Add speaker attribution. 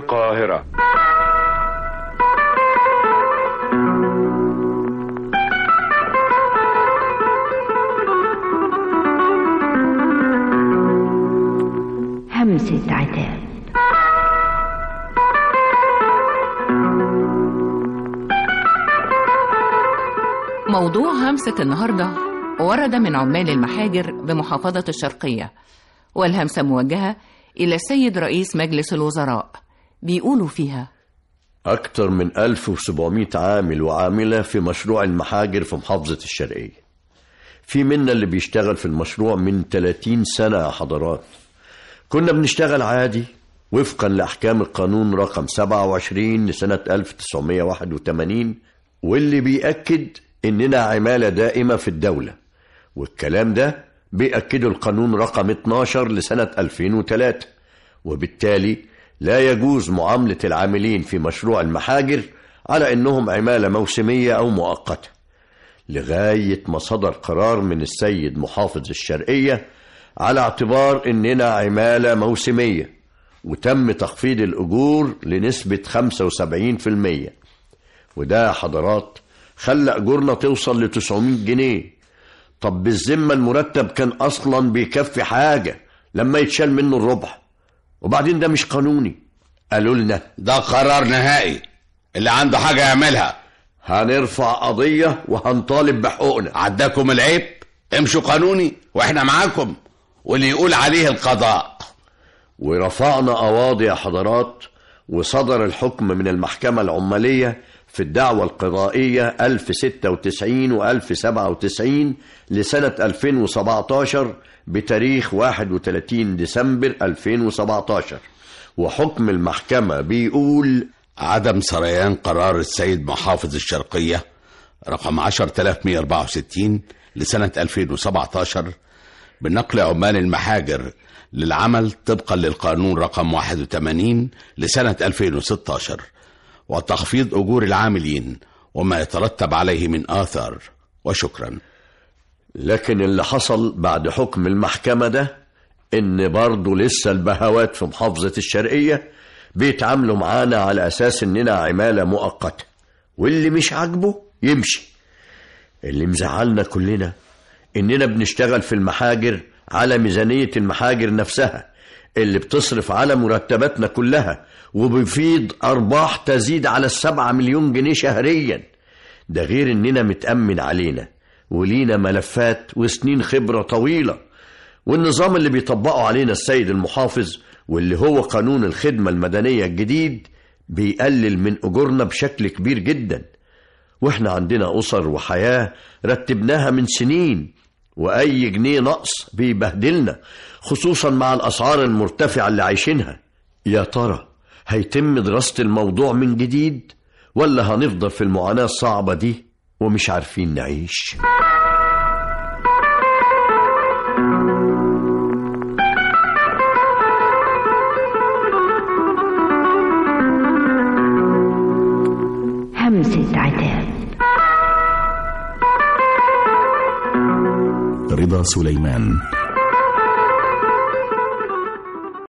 Speaker 1: القاهرة
Speaker 2: همسة عتاب
Speaker 3: موضوع همسة النهاردة ورد من عمال المحاجر بمحافظة الشرقية والهمسة موجهة إلى السيد رئيس مجلس الوزراء بيقولوا فيها
Speaker 4: أكثر من 1700 عامل وعاملة في مشروع المحاجر في محافظة الشرقية في منا اللي بيشتغل في المشروع من 30 سنة يا حضرات كنا بنشتغل عادي وفقا لأحكام القانون رقم 27 لسنة 1981 واللي بيأكد إننا عمالة دائمة في الدولة والكلام ده بيأكده القانون رقم 12 لسنة 2003 وبالتالي لا يجوز معاملة العاملين في مشروع المحاجر على إنهم عمالة موسمية أو مؤقتة لغاية ما صدر قرار من السيد محافظ الشرقية على اعتبار إننا عمالة موسمية وتم تخفيض الأجور لنسبة 75% وده يا حضرات خلى أجورنا توصل ل 900 جنيه طب بالذمة المرتب كان أصلا بيكفي حاجة لما يتشال منه الربع وبعدين ده مش قانوني قالوا لنا
Speaker 5: ده قرار نهائي اللي عنده حاجة يعملها
Speaker 4: هنرفع قضية وهنطالب بحقوقنا
Speaker 5: عداكم العيب امشوا قانوني واحنا معاكم واللي يقول عليه القضاء
Speaker 4: ورفعنا قواضي يا حضرات وصدر الحكم من المحكمة العمالية في الدعوة القضائية 1096 و 1097 لسنة 2017 بتاريخ 31 ديسمبر 2017 وحكم المحكمة بيقول
Speaker 5: عدم سريان قرار السيد محافظ الشرقية رقم 10164 لسنة 2017 بنقل عمال المحاجر للعمل طبقا للقانون رقم 81 لسنة 2016 وتخفيض أجور العاملين وما يترتب عليه من آثار وشكرا
Speaker 4: لكن اللي حصل بعد حكم المحكمة ده إن برضه لسه البهوات في محافظة الشرقية بيتعاملوا معانا على أساس إننا عمالة مؤقتة واللي مش عاجبه يمشي اللي مزعلنا كلنا إننا بنشتغل في المحاجر على ميزانية المحاجر نفسها اللي بتصرف على مرتباتنا كلها وبيفيض أرباح تزيد على السبعة مليون جنيه شهريا ده غير إننا متأمن علينا ولينا ملفات وسنين خبرة طويلة والنظام اللي بيطبقه علينا السيد المحافظ واللي هو قانون الخدمة المدنية الجديد بيقلل من أجورنا بشكل كبير جدا واحنا عندنا أسر وحياة رتبناها من سنين وأي جنيه نقص بيبهدلنا خصوصا مع الأسعار المرتفعة اللي عايشينها يا ترى هيتم دراسة الموضوع من جديد ولا هنفضل في المعاناة الصعبة دي ومش عارفين نعيش
Speaker 2: همسة عتاب
Speaker 6: رضا سليمان